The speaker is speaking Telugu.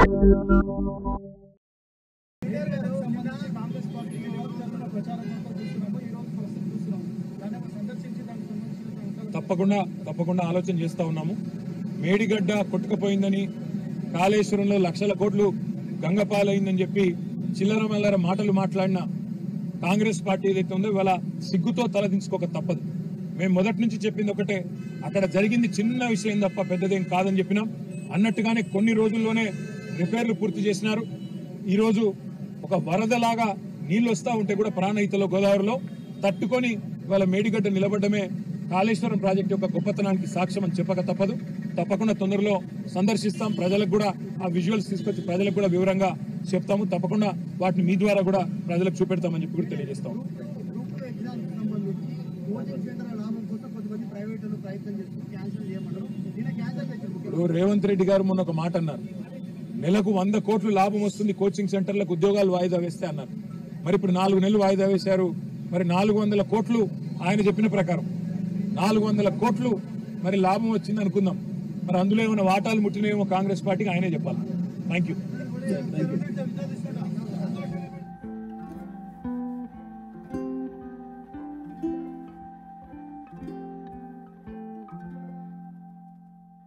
కేటీఆర్ గారు మొన్న కాంగ్రెస్ పార్టీ ఎవరు చేస్తున్న ప్రచారం అంతా చూస్తున్నాము ఈ రోజు ప్రస్తుతం చూస్తున్నాము దాన్ని ఏమో సందర్శించి దానికి సంబంధించిన అంశాలు తప్పకుండా తప్పకుండా ఆలోచన చేస్తా ఉన్నాము మేడిగడ్డ కొట్టుకుపోయిందని కాళేశ్వరంలో లక్షల కోట్లు గంగపాలైందని చెప్పి చిల్లర మల్లర మాటలు మాట్లాడిన కాంగ్రెస్ పార్టీ ఏదైతే ఉందో ఇవాళ సిగ్గుతో తలదించుకోక తప్పదు మేము మొదటి నుంచి చెప్పింది ఒకటే అక్కడ జరిగింది చిన్న విషయం తప్ప పెద్దదేం కాదని చెప్పినాం అన్నట్టుగానే కొన్ని రోజుల్లోనే రిపేర్లు పూర్తి చేసినారు ఈరోజు ఒక వరదలాగా నీళ్లు వస్తా ఉంటే కూడా ప్రాణహితలో గోదావరిలో తట్టుకొని ఇవాళ మేడిగడ్డ నిలబడమే కాళేశ్వరం ప్రాజెక్టు యొక్క గొప్పతనానికి సాక్ష్యం అని చెప్పక తప్పదు తప్పకుండా తొందరలో సందర్శిస్తాం ప్రజలకు కూడా ఆ విజువల్స్ తీసుకొచ్చి ప్రజలకు కూడా వివరంగా చెప్తాము తప్పకుండా వాటిని మీ ద్వారా కూడా ప్రజలకు చూపెడతామని చెప్పి కూడా తెలియజేస్తాం గ్రూప్ ఎగ్జామ్స్ సంబంధించి కోచింగ్ సెంటర్ లాభం కోసం కొంతమంది ప్రైవేటులు ప్రయత్నం చేస్తూ క్యాన్సిల్ చేయమన్నారు దీన్ని క్యాన్సిల్ చేశారు ముఖ్యమంత్రి. ఇప్పుడు రేవంత్ రెడ్డి గారు మొన్న ఒక మాట అన్నారు నెలకు వంద కోట్లు లాభం వస్తుంది కోచింగ్ సెంటర్లకు ఉద్యోగాలు వాయిదా వేస్తే అన్నారు మరి ఇప్పుడు నాలుగు నెలలు వాయిదా వేశారు మరి నాలుగు వందల కోట్లు ఆయన చెప్పిన ప్రకారం నాలుగు వందల కోట్లు మరి లాభం వచ్చింది అనుకుందాం మరి అందులో ఏమైనా వాటాలు ముట్టినేమో కాంగ్రెస్ పార్టీకి ఆయనే చెప్పాలి థ్యాంక్ యూ కేబినెట్ విడుదల